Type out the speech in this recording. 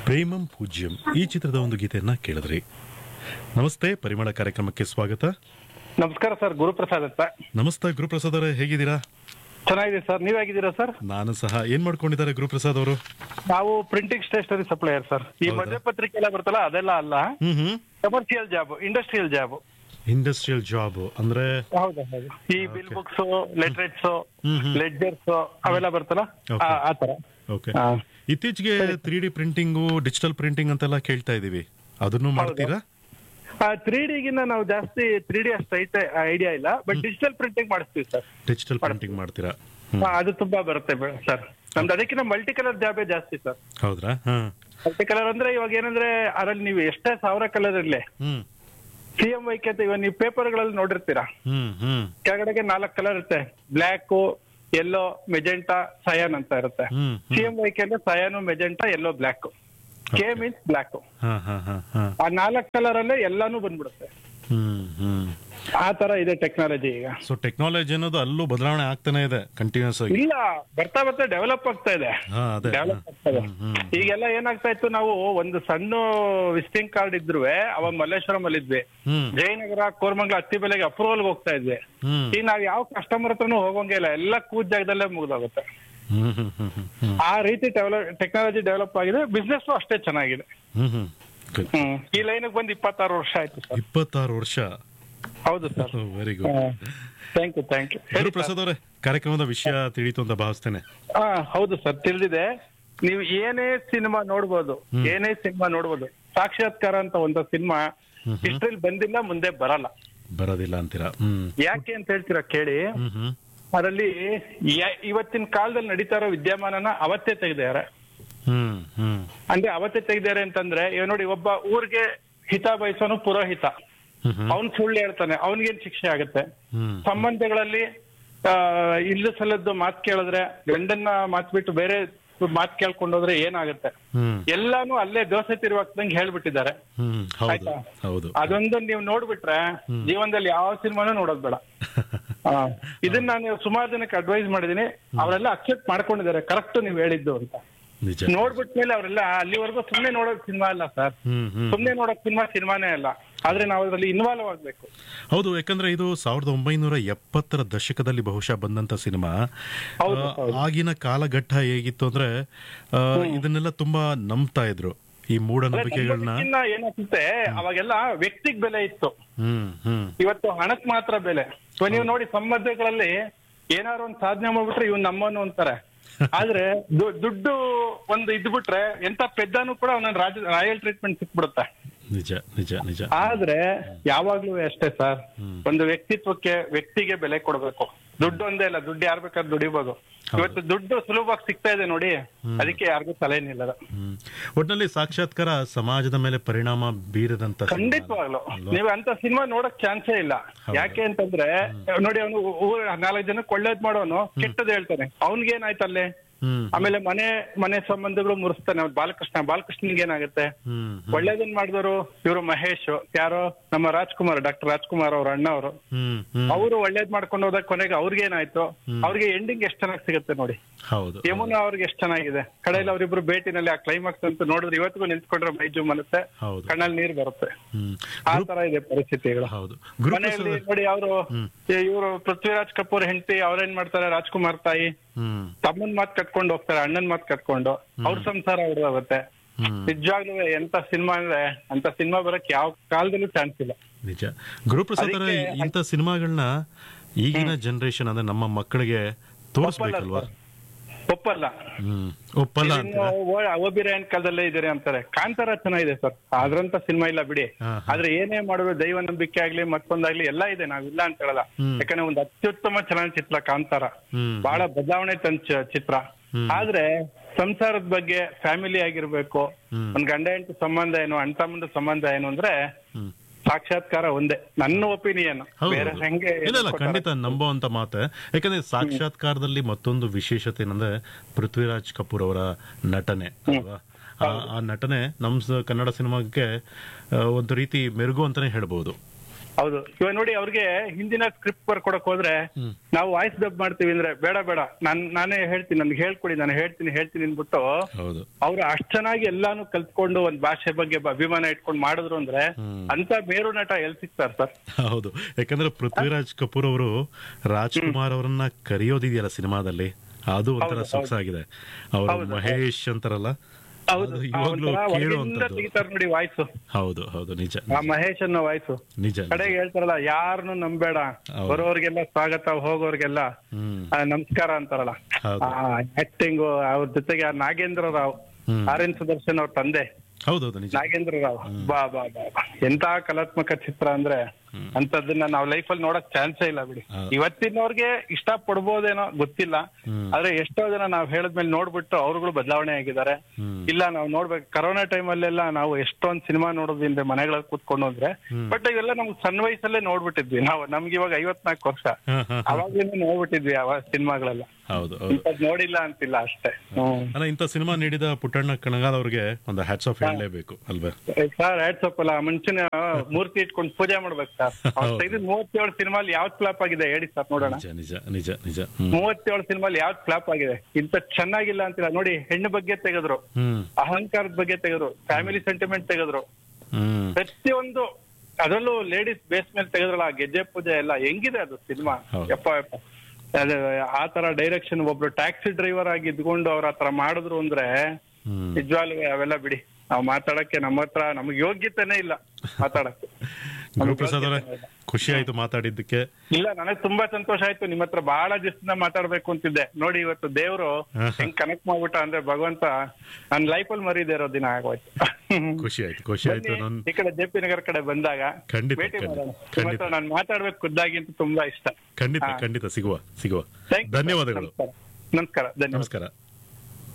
ಪ್ರೇಮಂ ಪೂಜ್ಯಂ ಈ ಚಿತ್ರದ ಒಂದು ಗೀತೆಯನ್ನ ಕೇಳಿದ್ರಿ ನಮಸ್ತೆ ಪರಿಮಳ ಕಾರ್ಯಕ್ರಮಕ್ಕೆ ಸ್ವಾಗತ ನಮಸ್ಕಾರ ಸರ್ ಗುರುಪ್ರಸಾದ್ ಅಂತ ನಮಸ್ತೆ ಗುರುಪ್ರಸಾದ್ ಅವರೇ ಹೇಗಿದ್ದೀರಾ ಚೆನ್ನಾಗಿದೆ ಸರ್ ನೀವ್ ಹೇಗಿದ್ದೀರಾ ಸರ್ ನಾನು ಸಹ ಏನ್ ಮಾಡ್ಕೊಂಡಿದ್ದಾರೆ ಗುರುಪ್ರಸಾದ್ ಅವರು ನಾವು ಪ್ರಿಂಟಿಂಗ್ ಸ್ಟೇಷನರಿ ಸಪ್ಲೈಯರ್ ಸರ್ ಈ ಹೌದಾ? ಮಧ್ಯ ಪತ್ರಿಕೆ ಎಲ್ಲ ಬರ್ತಲ್ಲ ಅದೆಲ್ಲ ಅಲ್ಲ hmm hmm commercial job industrial job industrial job ಅಂದ್ರೆ ಹೌದಾ ಹೌದು ಈ bill Okay. Books letterheads hmm hmm. Ledgers ಅವೆಲ್ಲ ಬರ್ತಲ್ಲ Okay. ಆ- ಆ ತರ ಓಕೆ ಹಾ. ಇತ್ತೀಚೆಗೆ three D printing digital printing ಅಂತೆಲ್ಲ ಕೇಳ್ತಾ ಇದೀವಿ ಅದನ್ನು ಮಾಡ್ತೀರಾ ತ್ರೀ ಡಿಗಿನ್ನ ನಾವು ಜಾಸ್ತಿ ತ್ರೀ ಡಿ ಅಷ್ಟು ಐತೆ ಐಡಿಯಾ ಇಲ್ಲ ಬಟ್ ಡಿಜಿಟಲ್ ಪ್ರಿಂಟಿಂಗ್ ಮಾಡಿಸ್ತೀವಿ ಸರ್ ಡಿಜಿಟಲ್ ಪ್ರಿಂಟಿಂಗ್ ಮಾಡ್ತೀರಾ ಹ್ಮ್. ಅದು ತುಂಬಾ ಬರುತ್ತೆ ಸರ್ ನಮ್ದು ಅದಕ್ಕಿಂತ ಮಲ್ಟಿ ಕಲರ್ ಜಾಬೇ ಜಾಸ್ತಿ ಸರ್ ಹೌದ್ರಾ ಹಾ ಮಲ್ಟಿ ಕಲರ್ ಅಂದ್ರೆ ಇವಾಗ ಏನಂದ್ರೆ ಅದ್ರಲ್ಲಿ ನೀವು ಎಷ್ಟೇ ಸಾವಿರ ಕಲರ್ ಇರ್ಲಿ ಹ್ಮ್ ಸಿ ಎಂ ವೈಕೆ ಅಂತ ಇವಾಗ ನೀವು ಪೇಪರ್ಗಳಲ್ಲಿ ನೋಡಿರ್ತೀರಾ ಹ್ಮ್ ಹ್ಮ್ ಕೆಳಗಡೆಗೆ ನಾಲ್ಕು ಕಲರ್ ಇರುತ್ತೆ ಬ್ಲ್ಯಾಕ್ ಯೆಲ್ಲೋ ಮೆಜೆಂಟಾ ಸಯಾನ್ ಅಂತ ಇರುತ್ತೆ ಹ್ಮ್ ಸಿ ಎಂ ವೈಕೆ ಅಂದ್ರೆ cyan magenta yellow black K means black ಹಾ ಹಾ ಹಾ ಹಾ ಆ ನಾಲ್ಕು ಕಲರ್ ಅಲ್ಲೇ ಎಲ್ಲಾನು ಬಂದ್ಬಿಡುತ್ತೆ ಹ್ಮ್ ಹ್ಮ್ ಆ ತರ ಇದೆ ಟೆಕ್ನಾಲಜಿ ಈಗ ಸೊ ಟೆಕ್ನಾಲಜಿ ಅನ್ನೋದು ಅಲ್ಲೂ ಬದಲಾವಣೆ ಆಗ್ತಾನೆ ಇದೆ ಕಂಟಿನ್ಯೂಸ್ ಆಗಿ ಇಲ್ಲ ಬರ್ತಾ ಬರ್ತಾ ಡೆವಲಪ್ ಆಗ್ತಾ ಇದೆ ಹಾ ಅದೇ ಡೆವಲಪ್ ಆಗ್ತಾ ಇದೆ ಹ್ಮ್, ಹ್ಮ್. ಈಗೆಲ್ಲ ಏನಾಗ್ತಾ ಇತ್ತು ನಾವು ಒಂದು ಸಣ್ಣ ವಿಸಿಟಿಂಗ್ ಕಾರ್ಡ್ ಇದ್ರು ಅವಾಗ ಮಲ್ಲೇಶ್ವರಂ ಅಲ್ಲಿ ಇದ್ವಿ ಹ್ಮ್ ಜಯನಗರ ಕೋರ್ಮಂಗ್ಲ ಹತ್ತಿ ಬೆಲೆಗೆ ಅಪ್ರೂವಲ್ ಹೋಗ್ತಾ ಇದ್ವಿ ಹ್ಮ್ ಈಗ ನಾವ್ ಯಾವ ಕಸ್ಟಮರ್ ಹತ್ರನೂ ಹೋಗಂಗೆ ಇಲ್ಲ ಎಲ್ಲ ಕೂತ್ ಜಾಗದಲ್ಲೇ ಮುಗ್ದೋಗುತ್ತೆ ಹ್ಮ್ ಹ್ಮ್ ಹ್ಮ್ ಹ್ಮ್ ಹ್ಮ್ ಆ ರೀತಿ ಟೆಕ್ನಾಲಜಿ ಡೆವಲಪ್ ಆಗಿದೆ ಬಿಸ್ನೆಸ್ ಅಷ್ಟೇ ಚೆನ್ನಾಗಿದೆ ಹ್ಮ್ ಹ್ಮ್ Good. ಹ್ಮ್ ಈ ಲೈನ್ ಬಂದು ಇಪ್ಪತ್ತಾರು ವರ್ಷ ಆಯ್ತು ಸರ್ ಇಪ್ಪತ್ತಾರು ವರ್ಷ ಹೌದು sir very good thank you thank you Guruprasad ಅವರೇ ಕಾರ್ಯಕ್ರಮದ ವಿಷಯ ತಿಳಿತು ಅಂತ ಭಾವಿಸ್ತೇನೆ ಹಾ ಹೌದು ಸರ್ ತಿಳಿದಿದೆ ನೀವು ಏನೇ ಸಿನಿಮಾ ನೋಡ್ಬೋದು ಹ್ಮ್. ಏನೇ ಸಿನಿಮಾ ನೋಡ್ಬೋದು ಸಾಕ್ಷಾತ್ಕಾರ ಅಂತ ಒಂದು ಸಿನಿಮಾ ಹ್ಮ್ ಹ್ಮ್. ಹಿಸ್ಟ್ರಿಲ್ ಬಂದಿಲ್ಲ ಮುಂದೆ ಬರಲ್ಲ ಬರೋದಿಲ್ಲ ಅಂತೀರಾ ಹ್ಮ್ ಯಾಕೆ ಅಂತ ಹೇಳ್ತೀರಾ ಕೇಳಿ ಹ್ಮ್ ಹ್ಮ್ ಅದರಲ್ಲಿ ಯ- ಇವತ್ತಿನ ಕಾಲದಲ್ಲಿ ನಡೀತಾ ಇರೋ ವಿದ್ಯಮಾನನ ಅವತ್ತೇ ತೆಗೆದಾರೆ ಹ್ಮ್ ಹ್ಮ್ ಅಂದ್ರೆ ಅವತ್ತೇ ತೆಗ್ದಾರೆ ಅಂತಂದ್ರೆ ಇವಾಗ ನೋಡಿ ಒಬ್ಬ ಊರಿಗೆ ಹಿತ ಬಯಸೋನು ಪುರೋಹಿತ ಹ್ಮ್ ಹ್ಮ್ ಅವ್ನ್ ಸುಳ್ಳು ಹೇಳ್ತಾನೆ ಅವನಿಗೇನ್ ಶಿಕ್ಷೆ ಆಗುತ್ತೆ ಹ್ಮ್ ಸಂಬಂಧಗಳಲ್ಲಿ ಆ, ಇಲ್ಲ ಸಲ್ಲದ್ದು ಮಾತ್ ಕೇಳಿದ್ರೆ ಗಂಡನ್ನ ಮಾತ್ ಬಿಟ್ಟು ಬೇರೆ ಮಾತ್ ಕೇಳ್ಕೊಂಡು ಹೋದ್ರೆ ಏನಾಗುತ್ತೆ ಹ್ಮ್ ಎಲ್ಲಾನು ಅಲ್ಲೇ ದೋಸೆ ತಿರುವಾಕ್ದಂಗೆ ಹೇಳ್ಬಿಟ್ಟಿದ್ದಾರೆ ಹ್ಮ್ ಹೌದು ಆಯ್ತಾ? ಹೌದು ಅದೊಂದು ನೀವು ನೋಡ್ಬಿಟ್ರೆ ಜೀವನದಲ್ಲಿ ಯಾವ ಸಿನಿಮಾನು ನೋಡೋದ್ ಬೇಡ ಆ, ಇದನ್ನ ನಾನು ಸುಮಾರು ಜನಕ್ಕೆ ಅಡ್ವೈಸ್ ಮಾಡಿದೀನಿ ಅವರೆಲ್ಲ ಅಕ್ಸೆಪ್ಟ್ ಮಾಡ್ಕೊಂಡಿದ್ದಾರೆ ಕರೆಕ್ಟ್ ನೀವು ಹೇಳಿದ್ದು ಅಂತ ನಿಜ ನೋಡ್ಬಿಟ್ಮೇಲೆ ಅವರೆಲ್ಲ ಅಲ್ಲಿವರೆಗೂ ಸುಮ್ನೆ ನೋಡೋದ್ ಸಿನಿಮಾ ಅಲ್ಲ ಸರ್ ಹ್ಮ್ ಹ್ಮ್ ಸುಮ್ನೆ ನೋಡೋಕ್ ಸಿನಿಮಾ ಸಿನಿಮಾನೇ ಅಲ್ಲ ಆದ್ರೆ ನಾವು ಅದರಲ್ಲಿ ಇನ್ವಾಲ್ವ್ ಆಗ್ಬೇಕು ಹೌದು ಯಾಕಂದ್ರೆ ಇದು ಸಾವಿರದ ಒಂಬೈನೂರ ಎಪ್ಪತ್ತರ ದಶಕದಲ್ಲಿ ಬಹುಶಃ ಬಂದಂತ ಸಿನಿಮಾ ಹೌದು, ಆ, ಹೌದು. ಆಗಿನ ಕಾಲಘಟ್ಟ ಹೇಗಿತ್ತು ಅಂದ್ರೆ ಆ, ಇದನ್ನೆಲ್ಲ ತುಂಬಾ ನಂಬ್ತಾ ಇದ್ರು ಈ ಮೂಢನಂಬಿಕೆಗಳನ್ನ ನಂಬೋದಕ್ಕಿಂತ ಏನಾಗುತ್ತೆ ಅವಾಗೆಲ್ಲ ವ್ಯಕ್ತಿಗ್ ಬೆಲೆ ಇತ್ತು ಹ್ಮ್ ಹ್ಮ್ ಇವತ್ತು ಹಣಕ್ ಮಾತ್ರ ಬೆಲೆ ಸೊ ನೀವು ನೋಡಿ ಸಂಬಂಧಗಳಲ್ಲಿ ಏನಾದ್ರು ಒಂದ್ ಸಾಧನೆ ಮಾಡ್ಬಿಟ್ರೆ ಇವ್ನು ನಮ್ಮನು ಅಂತಾರೆ ಆದ್ರೆ ದು- ದುಡ್ಡು ಒಂದು ಇದ್ಬಿಟ್ರೆ ಎಂತ ಪೆದ್ದನು ಕೂಡ ಅವನ ರಾಜ ರಾಯಲ್ ಟ್ರೀಟ್ಮೆಂಟ್ ಸಿಕ್ಬಿಡುತ್ತೆ ನಿಜ ನಿಜ ನಿಜ ಆದ್ರೆ ಯಾವಾಗ್ಲೂ ಅಷ್ಟೇ ಸರ್ ಒಂದು ವ್ಯಕ್ತಿತ್ವಕ್ಕೆ ವ್ಯಕ್ತಿಗೆ ಬೆಲೆ ಕೊಡ್ಬೇಕು ದುಡ್ಡು ಒಂದೇ ಇಲ್ಲ ದುಡ್ಡು ಯಾರ್ ಬೇಕಾದ್ರೆ ದುಡಿಬೋದು ಇವತ್ತು ದುಡ್ಡು ಸುಲಭವಾಗಿ ಸಿಗ್ತಾ ಇದೆ ನೋಡಿ ಅದಕ್ಕೆ ಯಾರಿಗೂ ತಲೆ ನಿಲ್ಲದ ಹ್ಮ್ ಒಟ್ನಲ್ಲಿ ಸಾಕ್ಷಾತ್ಕಾರ ಸಮಾಜದ ಮೇಲೆ ಪರಿಣಾಮ ಬೀರದಂತ ಸಿನಿಮಾ. ಖಂಡಿತವಾಗ್ಲು ಅಲ್ವಾ? ನೀವು ಅಂತ ಸಿನಿಮಾ ನೋಡಕ್ ಚಾನ್ಸೇ ಇಲ್ಲ ಹೌದು. ಯಾಕೆ ಅಂತಂದ್ರೆ ನೋಡಿ ಅವನು ಊರ್ ನಾಲ್ಕು ಜನಕ್ಕೆ ಒಳ್ಳೇದ್ ಮಾಡೋನು ಕೆಟ್ಟದ್ ಹೇಳ್ತಾನೆ ಅವ್ನಿಗೇನಾಯ್ತಲ್ಲೇ ಹ್ಮ್ ಆಮೇಲೆ ಮನೆ ಮನೆ ಸಂಬಂಧಗಳು ಮುರಿಸ್ತಾನೆ ಅವ್ನು ಬಾಲಕೃಷ್ಣ ಬಾಲಕೃಷ್ಣನ್ಗೆ ಏನಾಗುತ್ತೆ ಹ್ಮ್ ಹ್ಮ್ ಒಳ್ಳೇದನ್ ಮಾಡಿದವರು ಇವರು ಮಹೇಶ್ ಯಾರೋ ನಮ್ಮ ರಾಜ್ಕುಮಾರ್ ಡಾಕ್ಟರ್ ರಾಜ್ಕುಮಾರ್ ಅವ್ರ ಅಣ್ಣ ಅವರು ಹ್ಮ್ ಹ್ಮ್ ಅವರು ಒಳ್ಳೇದ್ ಮಾಡ್ಕೊಂಡು ಹೋದಾಗ ಕೊನೆಗೆ ಅವ್ರಿಗೇನಾಯ್ತು ಅವ್ರಿಗೆ ಎಂಡಿಂಗ್ ಎಷ್ಟ್ ಚೆನ್ನಾಗಿ ಸಿಗುತ್ತೆ ನೋಡಿ ಹೌದು ಯಮುನಾ ಅವ್ರಿಗೆ ಎಷ್ಟ್ ಚೆನ್ನಾಗಿದೆ ಕಡೆಯಲ್ಲಿ ಅವರಿಬ್ರು ಭೇಟಿನಲ್ಲಿ ಆ ಕ್ಲೈಮ್ಯಾಕ್ಸ್ ಅಂತ ನೋಡಿದ್ರೆ ಇವತ್ತಿಗೂ ನಿಂತ್ಕೊಂಡ್ರೆ ಮೈಜು ಮನಸ್ಸೆ ಹೌದು ಕಣ್ಣಲ್ಲಿ ನೀರ್ ಬರುತ್ತೆ ಹ್ಮ್ ಆ ತರ ಇದೆ ಪರಿಸ್ಥಿತಿಗಳು ಹೌದು ಮನೆಯಲ್ಲಿ ಗುರುಪ್ರಸಾದ್ ನೋಡಿ ಅವರು ಹ್ಮ್. ಇವರು ಪೃಥ್ವಿರಾಜ್ ಕಪೂರ್ ಹೆಂಡತಿ ಅವ್ರೇನ್ ಮಾಡ್ತಾರೆ ರಾಜ್ಕುಮಾರ್ ತಾಯಿ ಹ್ಮ್ ತಮ್ಮನ್ ಮಾತ್ ಕಟ್ಕೊಂಡು ಹೋಗ್ತಾರೆ ಅಣ್ಣನ್ ಮಾತ್ ಕಟ್ಕೊಂಡು ಅವ್ರ ಸಂಸಾರ ಹೊಡೆದೋಗುತ್ತೆ ಹ್ಮ್ ನಿಜವಾಗ್ಲೂ ಎಂತ ಸಿನಿಮಾ ಅಂದ್ರೆ ಅಂತ ಸಿನಿಮಾ ಬರಕ್ ಯಾವ ಕಾಲದಲ್ಲೂ ಚಾನ್ಸ್ ಇಲ್ಲ ನಿಜ ಗುರುಪ್ರಸಾದ್ ಅವರೇ ಅದಕ್ಕೆ- ಇಂಥ ಸಿನಿಮಾಗಳನ್ನ ಈಗಿನ ಜನರೇಷನ್ ಅಂದ್ರೆ ನಮ್ಮ ಮಕ್ಕಳಿಗೆ ತೋರಿಸ್ಬೇಕಲ್ವಾ ಒಪ್ಪಲ್ಲ ಹ್ಮ್ ಒಪ್ಪಲ್ಲ ಅಂತೀರಾ ಓಬಿರಾಯನ್ ಕಾಲದಲ್ಲೇ ಇದಾರೆ ಅಂತಾರೆ ಕಾಂತಾರ ಚೆನ್ನಾಗಿದೆ ಸರ್ ಅದ್ರಂತ ಸಿನಿಮಾ ಇಲ್ಲ ಬಿಡಿ ಹಾ, ಹಾ. ಆದ್ರೆ ಏನೇ ಮಾಡೋದು ದೈವ ನಂಬಿಕೆ ಆಗ್ಲಿ ಮತ್ತೊಂದಾಗ್ಲಿ ಎಲ್ಲ ಇದೆ ನಾವಿಲ್ಲ ಅಂತ ಹೇಳಲ್ಲ ಹ್ಮ್. ಯಾಕಂದ್ರೆ ಒಂದು ಅತ್ಯುತ್ತಮ ಚಲನಚಿತ್ರ ಕಾಂತಾರ ಹ್ಮ್ ಬಹಳ ಬದಲಾವಣೆ ತಂದ ಚ- ಚಿತ್ರ ಹ್ಮ್. ಆದ್ರೆ ಸಂಸಾರದ ಬಗ್ಗೆ ಫ್ಯಾಮಿಲಿ ಆಗಿರ್ಬೇಕು ಹ್ಮ್. ಒಂದ್ ಗಂಡ ಹೆಂಡತಿ ಸಂಬಂಧ ಏನು ಅಣ್ಣ ತಮ್ಮಂದ ಸಂಬಂಧ ಏನು ಅಂದ್ರೆ ಹ್ಮ್ ಸಾಕ್ಷಾತ್ಕಾರ ಒಂದೇ ನನ್ನ ಒಪಿನಿಯನ್ ಹೌದು ಬೇರೆ ಹೆಂಗೆ ಇಲ್ಲ ಇಲ್ಲ ಖಂಡಿತ ನಂಬುವಂತ ಮಾತೆ ಯಾಕಂದ್ರೆ ಸಾಕ್ಷಾತ್ಕಾರದಲ್ಲಿ ಮತ್ತೊಂದು ವಿಶೇಷತೆ ಏನಂದ್ರೆ ಪೃಥ್ವಿರಾಜ್ ಕಪೂರ್ ಅವರ ನಟನೆ ಅಲ್ವಾ ಆ- ಆ ನಟನೆ ನಮ್ ಸ- ಕನ್ನಡ ಸಿನಿಮಾಕ್ಕೆ ಆ, ಒಂದು ರೀತಿ ಮೆರುಗು ಅಂತಾನೆ ಹೇಳ್ಬಹುದು ಹೌದು ಇವಾಗ ನೋಡಿ ಅವ್ರಿಗೆ ಹಿಂದಿನ ಸ್ಕ್ರಿಪ್ಟ್ ಬರ್ಕೊಡಕ್ ಹೋದ್ರೆ ಹ್ಮ್. ನಾವು ವಾಯ್ಸ್ ಡಬ್ ಮಾಡ್ತೀವಿ ಅಂದ್ರೆ ಬೇಡ ಬೇಡ ನಾನ್ ನಾನೇ ಹೇಳ್ತೀನಿ ನನ್ಗೆ ಹೇಳ್ಕೊಡಿ ನಾನು ಹೇಳ್ತೀನಿ ಹೇಳ್ತೀನಿ ಅಂದ್ಬಿಟ್ಟು ಹೌದು ಅವ್ರು ಅಷ್ಟ್ ಚೆನ್ನಾಗಿ ಎಲ್ಲಾನು ಕಲ್ತ್ಕೊಂಡು ಒಂದ್ ಭಾಷೆ ಬಗ್ಗೆ ಬ- ಅಭಿಮಾನ ಇಟ್ಕೊಂಡು ಮಾಡಿದ್ರು ಅಂದ್ರೆ ಹ್ಮ್. ಅಂತ ಮೇರು ನಟ ಎಲ್ ಸಿಗ್ತಾರೆ ಸರ್ ಹೌದು ಯಾಕಂದ್ರೆ ಪೃಥ್ವಿರಾಜ್ ಕಪೂರ್ ಅವರು ರಾಜ್ಕುಮಾರ್ ಅವರನ್ನ ಕರೆಯೋದಿದೆಯಲ್ಲ ಸಿನಿಮಾದಲ್ಲಿ ಅದು ಒಂಥರ ಹೌದು, ಸೊಗಸಾಗಿದೆ ಅವರು ಮಹೇಶ್ ಅಂತಾರಲ್ಲ ಹೌದು ಅದು ಇವಾಗ್ಲೂ ಒಂಥರ ಹೊರಗಿಂದ ಕೇಳುವಂತದ್ದು ತೆಗಿತಾರೆ ನೋಡಿ ವಾಯ್ಸ್ ಹೌದು ಹೌದು ನಿಜ ಆ ಮಹೇಶ್ ಅನ್ನೋ ವಾಯ್ಸ್ ನಿಜ ಕಡೆಗೆ ಹೇಳ್ತಾರಲ್ಲ ಯಾರನ್ನು ನಂಬೇಡ ಹೌದು. ಬರೋರ್ಗೆಲ್ಲ ಸ್ವಾಗತ ಹೋಗೋರ್ಗೆಲ್ಲ ಹ್ಮ್ ಆ, ನಮಸ್ಕಾರ ಅಂತಾರಲ್ಲ ಹೌದು. ಆಕ್ಟಿಂಗ್ ಅವ್ರ ಜೊತೆಗೆ ಆ ನಾಗೇಂದ್ರ ರಾವ್ ಹ್ಮ್. ಆರ್ ಎನ್ ಸುದರ್ಶನ್ ಅವ್ರ ತಂದೆ ಹೌದೌದು ನಿಜ ನಾಗೇಂದ್ರ ರಾವ್ ಬಾ ಬಾ ಬಾ ಬಾ. ಎಂತ ಕಲಾತ್ಮಕ ಚಿತ್ರ ಅಂದ್ರೆ ಅಂತದನ್ನ ನಾವು ಲೈಫಲ್ಲಿ ನೋಡಕ್ ಚಾನ್ಸೇ ಇಲ್ಲ ಬಿಡಿ ಹೌದು. ಇವತ್ತಿನವ್ರಿಗೆ ಇಷ್ಟ ಪಡ್ಬೋದೇನೋ ಗೊತ್ತಿಲ್ಲ ಹ್ಮ್. ಆದ್ರೆ ಎಷ್ಟೋ ಜನ ನಾವ್ ಹೇಳದ್ಮೇಲೆ ನೋಡ್ಬಿಟ್ಟು ಅವ್ರುಗಳು ಬದಲಾವಣೆ ಆಗಿದ್ದಾರೆ ಹ್ಮ್. ಇಲ್ಲ ನಾವು ನೋಡ್ಬೇಕು ಕರೋನಾ ಟೈಮ್ ಅಲ್ಲೆಲ್ಲ ನಾವು ಎಷ್ಟೊಂದ್ ಸಿನಿಮಾ ನೋಡೋದ್ರಿಂದ ಮನೆಗಳಲ್ಲಿ ಕೂತ್ಕೊಂಡು ಅಂದ್ರೆ ಹ್ಮ್. ಬಟ್ ಇವೆಲ್ಲ ನಮ್ಗೆ ಸಣ್ಣ ವಯಸ್ಸಲ್ಲೇ ನೋಡ್ಬಿಟ್ಟಿದ್ವಿ ನಾವು ನಮ್ಗೆ ಇವಾಗ ಐವತ್ನಾಲ್ಕು ವರ್ಷ ಹಾ, ಹಾ, ಹಾ. ಅವಾಗ್ಲಿಂದ ನೋಡ್ಬಿಟ್ಟಿದ್ವಿ ಅವ ಸಿನಿಮಾಗಳೆಲ್ಲ ಹೌದು ಹೌದು ಇಂಥದ್ ನೋಡಿಲ್ಲ ಅಂತಿಲ್ಲ ಅಷ್ಟೇ ಹ್ಮ್ ಅಲ್ಲ ಇಂಥ ಸಿನಿಮಾ ನೀಡಿದ ಪುಟ್ಟಣ್ಣ ಕಣಗಾಲ್ ಅವ್ರಿಗೆ ಒಂದು ಹ್ಯಾಟ್ಸ್ ಆಫ್ ಹೇಳಲೇಬೇಕು ಅಲ್ವೇ ಸರ್ ಆಯ್ತು ಅಲ್ಲ ಮನುಷ್ಯನ ಮೂರ್ತಿ ಇಟ್ಕೊಂಡು ಪೂಜೆ ಮಾಡ್ಬೇಕು ಸರ್ ಅವ್ರು ತೆಗೆದು ಮೂವತ್ತೇಳು ಸಿನಿಮಾಲ್ ಯಾವ್ದು ಫ್ಲಾಪ್ ಆಗಿದೆ ಹೇಳಿ ಸರ್ ನೋಡೋಣ ನಿಜ ನಿಜ ನಿಜ ನಿಜ ಹ್ಮ್ ಮೂವತ್ತೇಳು ಸಿನಿಮಾಲ್ ಯಾವ್ದು ಫ್ಲಾಪ್ ಆಗಿದೆ ಇಂತ ಚೆನ್ನಾಗಿಲ್ಲ ಅಂತಿಲ್ಲ ನೋಡಿ ಹೆಣ್ಣು ಬಗ್ಗೆ ತೆಗೆದ್ರು ಹ್ಮ್ ಅಹಂಕಾರದ ಬಗ್ಗೆ ತೆಗೆದ್ರು ಫ್ಯಾಮಿಲಿ ಸೆಂಟಿಮೆಂಟ್ ತೆಗೆದ್ರು ಹ್ಮ್ ಪ್ರತಿಯೊಂದು ಅದರಲ್ಲೂ ಲೇಡೀಸ್ ಬೇಸ್ ಮೇಲೆ ತೆಗೆದ್ರಲ್ಲ ಆ ಗೆಜ್ಜೆ ಪೂಜೆ ಎಲ್ಲ ಹೆಂಗಿದೆ ಅದು ಸಿನಿಮಾ ಹೌದು. ಯಪ್ಪ ಯಪ್ಪ ಅದು ಆ ತರ ಡೈರೆಕ್ಷನ್ ಒಬ್ರು ಟ್ಯಾಕ್ಸಿ ಡ್ರೈವರ್ ಆಗಿ ಇದ್ಕೊಂಡು ಅವ್ರ ಆತರ ಮಾಡಿದ್ರು ಅಂದ್ರೆ ಹ್ಮ್ ನಿಜವಾಗ್ಲೂ ಅವೆಲ್ಲ ಬಿಡಿ ನಾವು ಮಾತಾಡಕ್ಕೆ ನಮ್ಮ ಹತ್ರ ನಮ್ಗೆ ಯೋಗ್ಯತೆನೇ ಇಲ್ಲ ಮಾತಾಡಕ್ಕೆ ಗುರುಪ್ರಸಾದ್ ಅವರೇ ಖುಷಿ ಆಯ್ತು ಮಾತಾಡಿದ್ದಕ್ಕೆ ಇಲ್ಲ ನನಗೆ ತುಂಬಾ ಸಂತೋಷ ಆಯ್ತು ನಿಮ್ಮ ಹತ್ರ ಬಹಳ ದಿವಸದಿಂದ ಮಾತಾಡ್ಬೇಕು ಅಂತಿದ್ದೆ ನೋಡಿ ಇವತ್ತು ದೇವ್ರು ಹೆಂಗ್ ಕನೆಕ್ಟ್ ಮಾಡ್ಬಿಟ್ಟ ಅಂದ್ರೆ ಭಗವಂತ ನನ್ ಲೈಫಲ್ಲಿ ಮರೀದೇ ಇರೋ ದಿನ ಆಗೋಯ್ತು ಖುಷಿ ಆಯ್ತು ಖುಷಿ ಆಯ್ತು ಬನ್ನಿ, ನನ್ ಈ ಕಡೆ ಜೆ ಪಿ ನಗರ ಕಡೆ ಬಂದಾಗ ಖಂಡಿತ, ಭೇಟಿ ಖಂಡಿತ, ಮಾಡೋಣ ನಿಮ್ಮ ಖಂಡಿತ. ಹತ್ರ ನಾನು ಮಾತಾಡ್ಬೇಕು ಖುದ್ದಾಗಿ ಅಂತ ತುಂಬಾ ಇಷ್ಟ ಖಂಡಿತ ಹಾ. ಖಂಡಿತ ಸಿಗುವ ಸಿಗುವ Thank you, sir. ಧನ್ಯವಾದಗಳು ನಮಸ್ಕಾರ ನಮಸ್ಕಾರ ಧನ್ಯವಾದ ನಮಸ್ಕಾರ